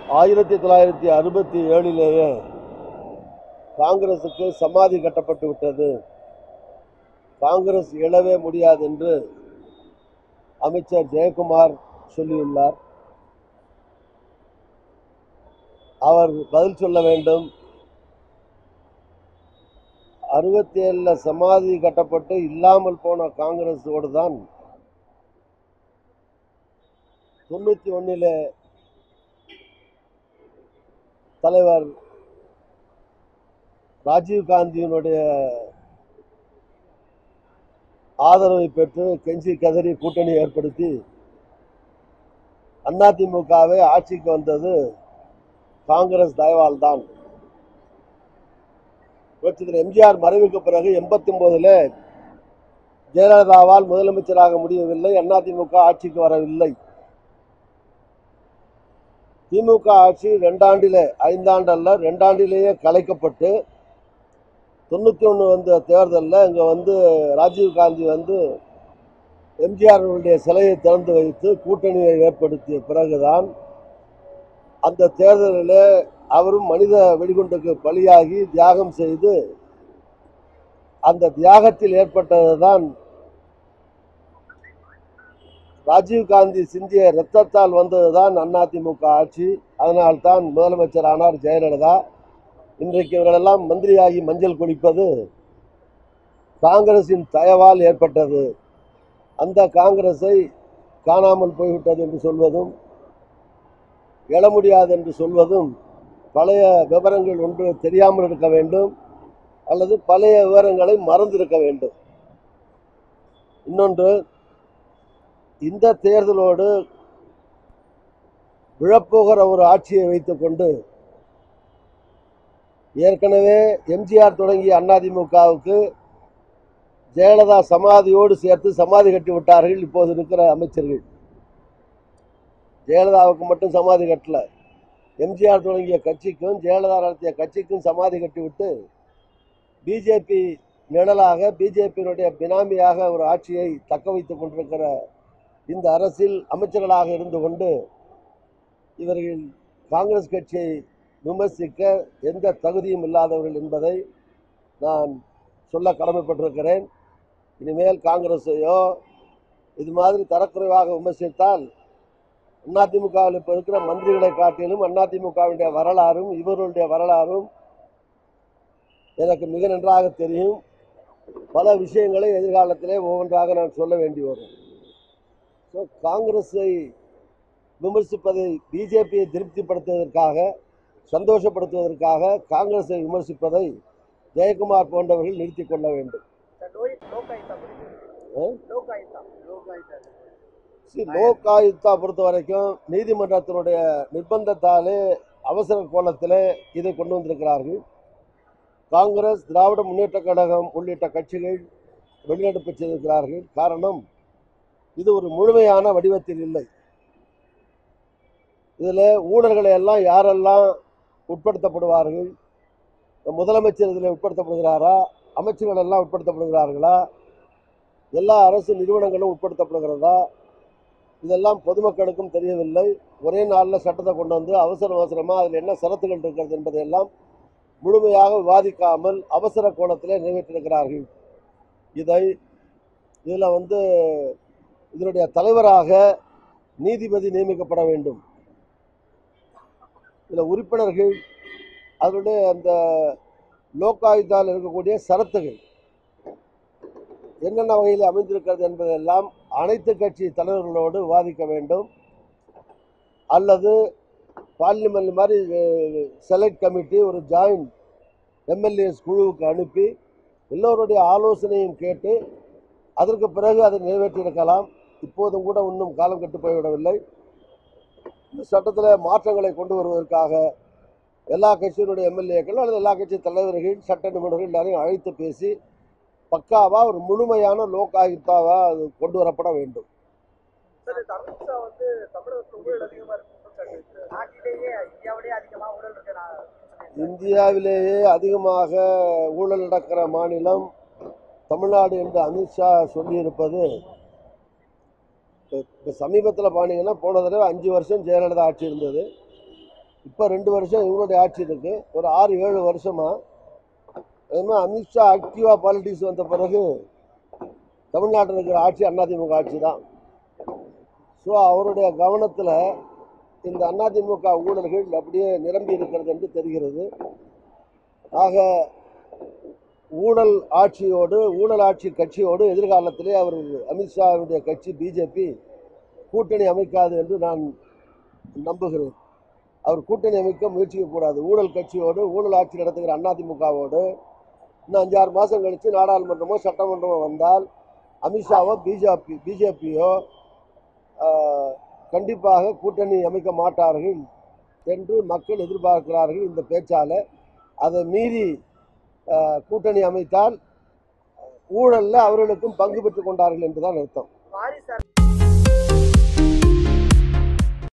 ஆயிரத்தி தொள்ளாயிரத்தி அறுபத்தி ஏழிலேயே காங்கிரசுக்கு சமாதி கட்டப்பட்டு விட்டது காங்கிரஸ் எழவே முடியாது என்று அமைச்சர் ஜெயக்குமார் சொல்லியுள்ளார் அவர் பதில் சொல்ல வேண்டும் அறுபத்தி ஏழுல சமாதி கட்டப்பட்டு இல்லாமல் போன காங்கிரஸோடு தான் தொண்ணூற்றி ஒன்றில் தலைவர் ராஜீவ் காந்தியினுடைய ஆதரவை பெற்று கெஞ்சி கதறி கூட்டணி ஏற்படுத்தி அதிமுகவை ஆட்சிக்கு வந்தது காங்கிரஸ் தயவால் தான் புரட்சித்தலைவர் எம்ஜிஆர் மறைவுக்கு பிறகு எண்பத்தி ஒன்பதுல ஜெயலலிதாவால் முதலமைச்சராக முடியவில்லை அதிமுக ஆட்சிக்கு வரவில்லை திமுக ஆட்சி ரெண்டாண்டிலே ஐந்தாண்டு அல்ல ரெண்டாண்டிலேயே கலைக்கப்பட்டு தொண்ணூற்றி ஒன்று வந்த தேர்தலில் இங்கே வந்து ராஜீவ் காந்தி வந்து எம்ஜிஆருடைய சிலையை திறந்து வைத்து கூட்டணியை ஏற்படுத்திய பிறகுதான் அந்த தேர்தலில் அவரும் மனித வெடிகுண்டுக்கு பலியாகி தியாகம் செய்து அந்த தியாகத்தில் ஏற்பட்டது தான் ராஜீவ் காந்தி சிந்திய இரத்தத்தால் வந்ததுதான் அதிமுக ஆட்சி அதனால்தான் முதலமைச்சர் ஆனார் ஜெயலலிதா இன்றைக்கு இவர்களெல்லாம் மந்திரியாகி மஞ்சள் குளிப்பது காங்கிரசின் தயவால் ஏற்பட்டது அந்த காங்கிரஸை காணாமல் போய்விட்டது என்று சொல்வதும் எழ முடியாது என்று சொல்வதும் பழைய விவரங்கள் ஒன்று தெரியாமல் இருக்க வேண்டும் அல்லது பழைய விவரங்களை மறந்திருக்க வேண்டும் இன்னொன்று இந்த தேர்தலோடு விழப்போகிற ஒரு ஆட்சியை வைத்துக்கொண்டு ஏற்கனவே எம்ஜிஆர் தொடங்கிய அதிமுகவுக்கு ஜெயலலிதா சமாதியோடு சேர்த்து சமாதி கட்டி விட்டார்கள் இப்போது இருக்கிற அமைச்சர்கள் ஜெயலலிதாவுக்கு மட்டும் சமாதி கட்டல எம்ஜிஆர் தொடங்கிய கட்சிக்கும் ஜெயலலிதா நடத்திய கட்சிக்கும் சமாதி கட்டிவிட்டு பிஜேபி நிழலாக பிஜேபியினுடைய பினாமியாக ஒரு ஆட்சியை தக்க வைத்துக் கொண்டிருக்கிற இந்த அரசில் அமைச்சர்களாக இருந்து கொண்டு இவர்கள் காங்கிரஸ் கட்சியை விமர்சிக்க எந்த தகுதியும் இல்லாதவர்கள் என்பதை நான் சொல்ல கடமைப்பட்டிருக்கிறேன் இனிமேல் காங்கிரஸையோ இது மாதிரி தரக்குறைவாக விமர்சித்தால் அதிமுகவில் இப்போ இருக்கிற மந்திரிகளை காட்டிலும் அதிமுகவுடைய வரலாறும் இவர்களுடைய வரலாறும் எனக்கு மிக நன்றாக தெரியும் பல விஷயங்களை எதிர்காலத்திலே ஒவ்வொன்றாக நான் சொல்ல வேண்டி வரும் ஸோ காங்கிரஸை விமர்சிப்பதை பிஜேபியை திருப்திப்படுத்துவதற்காக சந்தோஷப்படுத்துவதற்காக காங்கிரஸை விமர்சிப்பதை ஜெயக்குமார் போன்றவர்கள் நிறுத்தி கொள்ள வேண்டும் ஆ? See, லோக் ஆயுக்தா பொறுத்த வரைக்கும் நீதிமன்றத்தினுடைய நிர்பந்தத்தாலே அவசர கோலத்தில் இதை கொண்டு வந்திருக்கிறார்கள் காங்கிரஸ் திராவிட முன்னேற்ற கழகம் உள்ளிட்ட கட்சிகள் வெளிநடப்பு செய்திருக்கிறார்கள் காரணம் இது ஒரு முழுமையான வடிவத்தில் இல்லை இதில் ஊழல்களை எல்லாம் யாரெல்லாம் உட்படுத்தப்படுவார்கள் இந்த முதலமைச்சர் இதில் உட்படுத்தப்படுகிறாரா அமைச்சர்கள் எல்லாம் உட்படுத்தப்படுகிறார்களா எல்லா அரசு நிறுவனங்களும் உட்படுத்தப்படுகிறதா இதெல்லாம் பொதுமக்களுக்கும் தெரியவில்லை ஒரே நாளில் சட்டத்தை கொண்டு வந்து அவசர அவசரமாக அதில் என்ன சரத்துகள் இருக்கிறது என்பதையெல்லாம் முழுமையாக விவாதிக்காமல் அவசர கோலத்திலே நிறைவேற்றிருக்கிறார்கள் இதை இதில் வந்து இதனுடைய தலைவராக நீதிபதி நியமிக்கப்பட வேண்டும் இதில் உறுப்பினர்கள் அதனுடைய அந்த லோக்காயுத்தால் இருக்கக்கூடிய சரத்துகள் என்னென்ன வகையில் அமைந்திருக்கிறது என்பதெல்லாம் அனைத்து கட்சி தலைவர்களோடு விவாதிக்க வேண்டும் அல்லது பார்லிமெண்ட் மாதிரி செலக்ட் கமிட்டி ஒரு ஜாயிண்ட் எம்எல்ஏஸ் குழுவுக்கு அனுப்பி எல்லோருடைய ஆலோசனையும் கேட்டு அதற்கு பிறகு அதை நிறைவேற்றியிருக்கலாம் இப்போதும் கூட இன்னும் காலம் கெட்டு போய்விடவில்லை இந்த சட்டத்தில் மாற்றங்களை கொண்டு வருவதற்காக எல்லா கட்சியினுடைய எம்எல்ஏக்கள் அல்லது எல்லா கட்சி தலைவர்கள் சட்ட நிபுணர்கள் எல்லாரையும் அழைத்து பேசி பக்காவா ஒரு முழுமையான லோக் ஆயுக்தாவா அது கொண்டு வரப்பட வேண்டும் சார் இந்த அமித்ஷா வந்து தமிழகத்துல ஊழல் அதிகமா இருக்கு குற்றச்சாட்டு இருக்கு. நாட்டிலேயே இந்தியாவிலேயே அதிகமா ஊழல் இருக்கு நான் சொல்லியிருக்கேன். இந்தியாவிலேயே அதிகமாக ஊழல் நடக்கிற மாநிலம் தமிழ்நாடு என்று அமித்ஷா சொல்லியிருப்பது இப்போ சமீபத்தில் பாத்தீங்கன்னா போன தடவை அஞ்சு வருஷம் ஜெயலலிதா ஆட்சி இருந்தது இப்போ ரெண்டு வருஷம் இவங்களுடைய ஆட்சி இருக்கு ஒரு ஆறு ஏழு வருஷமா அதுமாதிரி அமித்ஷா ஆக்டிவா பாலிட்டிக்ஸ் வந்த பிறகு தமிழ்நாட்டில் இருக்கிற ஆட்சி அதிமுக ஆட்சி தான் ஸோ அவருடைய கவனத்தில் இந்த அதிமுக ஊழல்கள் அப்படியே நிரம்பி இருக்கிறது என்று தெரிகிறது ஆக ஊழல் ஆட்சியோடு ஊழல் ஆட்சி கட்சியோடு எதிர்காலத்திலே அவர் அமித்ஷாவுடைய கட்சி பிஜேபி கூட்டணி அமைக்காது என்று நான் நம்புகிறேன் அவர் கூட்டணி அமைக்க முயற்சிக்கக்கூடாது ஊழல் கட்சியோடு ஊழல் ஆட்சி நடத்துகிற அதிமுகவோடு இன்னும் அஞ்சாறு மாதம் கழித்து நாடாளுமன்றமோ சட்டமன்றமோ வந்தால் அமித்ஷாவோ பிஜேபி பிஜேபியோ கண்டிப்பாக கூட்டணி அமைக்க மாட்டார்கள் என்று மக்கள் எதிர்பார்க்கிறார்கள் இந்த பேச்சால் அதை மீறி ஆஹ், கூட்டணி அமைத்தால் ஊழலில் அவர்களுக்கும் பங்கு பெற்றுக் கொண்டார்கள் என்றுதான் அர்த்தம் வாரிசு